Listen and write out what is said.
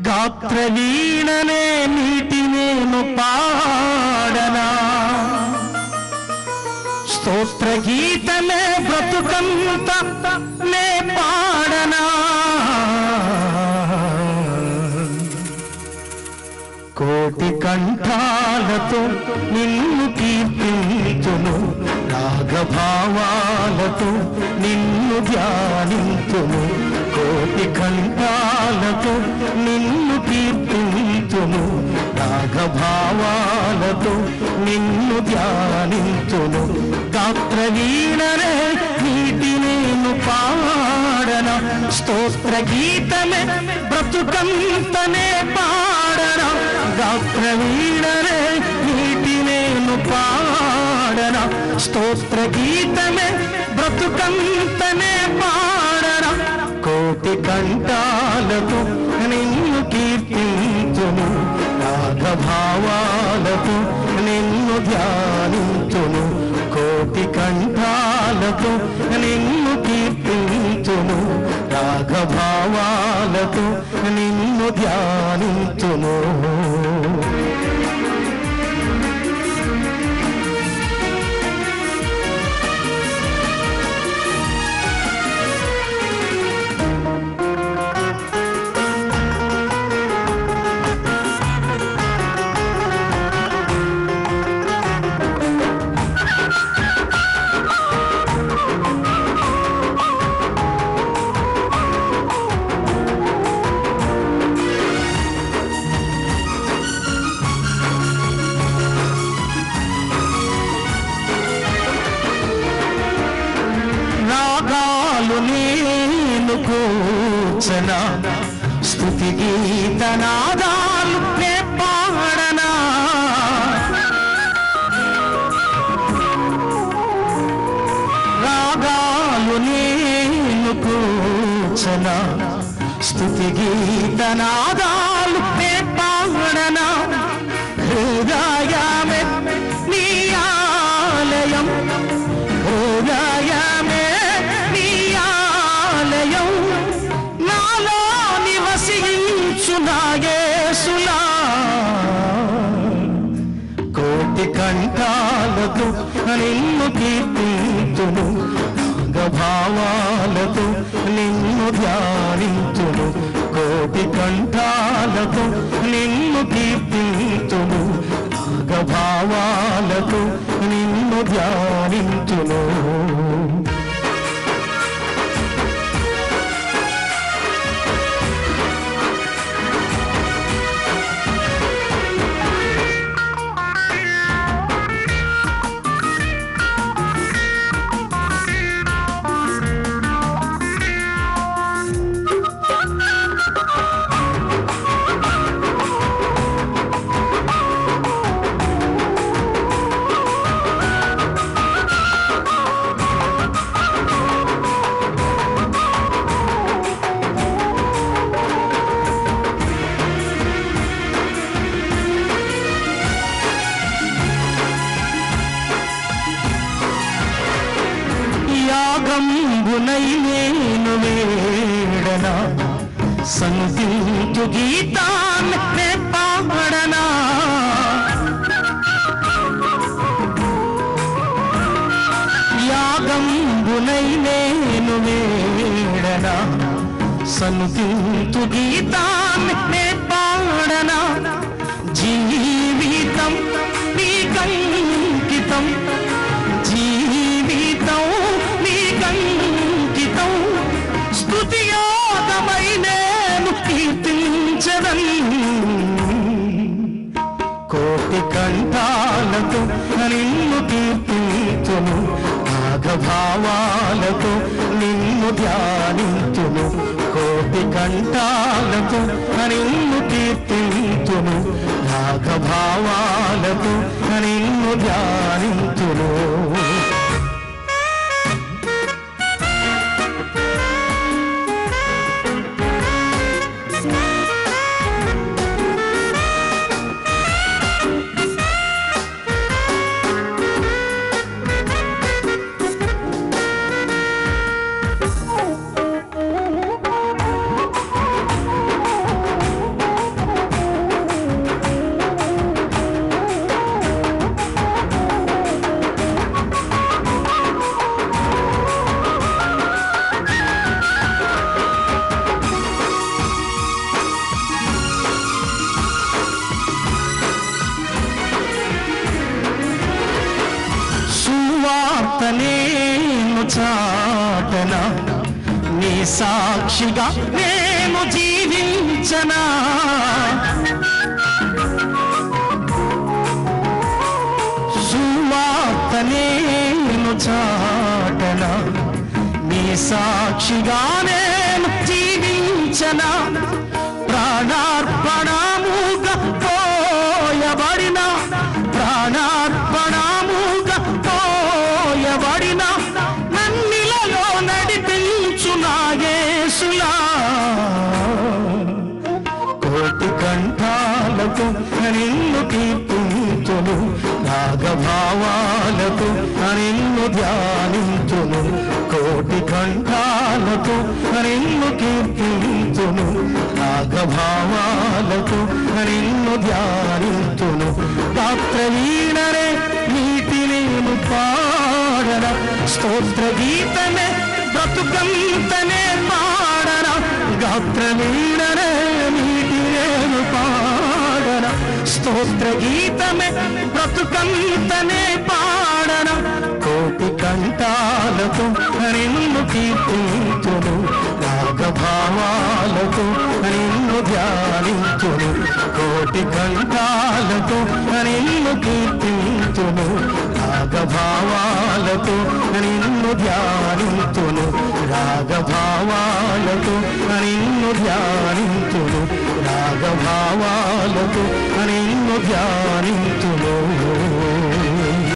గాత్ర వీణనే నీటి నేను పాడనా స్తోత్ర గీతమే బ్రతుకంత నే పాడనా కోటి కంఠాలతో నిన్ను కీర్తించును రాగభావాలతో నిన్ను ధ్యానించును కోటి కంఠాలతో నిన్ను కీర్తించును రాగభావాలతో నిన్ను ధ్యానించును గాత్ర వీణరే నీటి నేను పాడన స్తోత్ర గీతమే బ్రతుకంతనే పాడన గాత్ర వీణరే నీటి నేను పాడన స్తోత్ర గీతమే బ్రతుకంతనే పాడన కోటి కంఠాలతో నిన్ను కీర్తించును రాగభావాలతో నిన్ను ధ్యానించును కోటి కంఠాలతో నిన్ను కీర్తించును రాగభావాలతో నిన్ను ధ్యానించును రాగాలు నేను కూర్చన స్థుతి గీతనాదాలు నే పాడనా రాగాలు నేను కూర్చన స్థుతి గీతనాదాలు నే పాడనా హృదయమే నీ ఆలయం హృదయమే నీ ఆలయం నాలో నివసించు నాగేసులా కోటి కంఠాలతో నిన్ను కీర్తించును భావాలతో నిన్ను ధ్యానించును కోటి కంఠాలతో నిన్ను కీర్తించును భావాలతో నిన్ను ధ్యానించును యాగంబునై నేను వేడనా సంధించు గీతాన్ని పాడనా యాగంబునై నేను వేడనా సంధించు గీతాన్ని పాడనా జీవితం నీకంకితం జీవితం నీకంకితం స్తుతియోగమై నేను కీర్తించదన్ కోటి కంఠాలతో నిన్ను కీర్తించును నాగభావాలతో నిన్ను ధ్యానించును కోటి కంఠాలతో నిన్ను కీర్తించును నాగభావాలతో నిన్ను ధ్యానించును సాక్షిగా నేను జీవించనా సువార్త నేను చాటన నీ సాక్షిగా నేను జీవించన ప్రాణార్పణముగా పోయబడిన ప్రాణార్పణముగా పోయబడిన నన్నిలలో నడిపించు నాగేశులా కోటి కంఠాలకు నిన్ను కీర్తించును నాగభావాలకు నిన్ను ధ్యానించును కోటి కంఠాలకు నిన్ను కీర్తించును నాగభావాలకు నిన్ను ధ్యానించును గాత్ర వీణరే నీటి నేను పాడన స్తోత్ర గీతమే బ్రతుకంతనే పాడన గాత్ర వీణరే నీటి నేను పాడన స్తోత్ర గీతమే బ్రతుకంతనే పాడన కోటి కంఠాలతో నిన్ను కీర్తించును రాగభావాలతో నిన్ను ధ్యానించును కోటి కంఠాలతో నిన్ను కీర్తించును రాగభావాలతో నిన్ను ధ్యానించును రాగభావాలతో నిన్ను ధ్యానించును రాగభావాలతో నిన్ను ధ్యానించును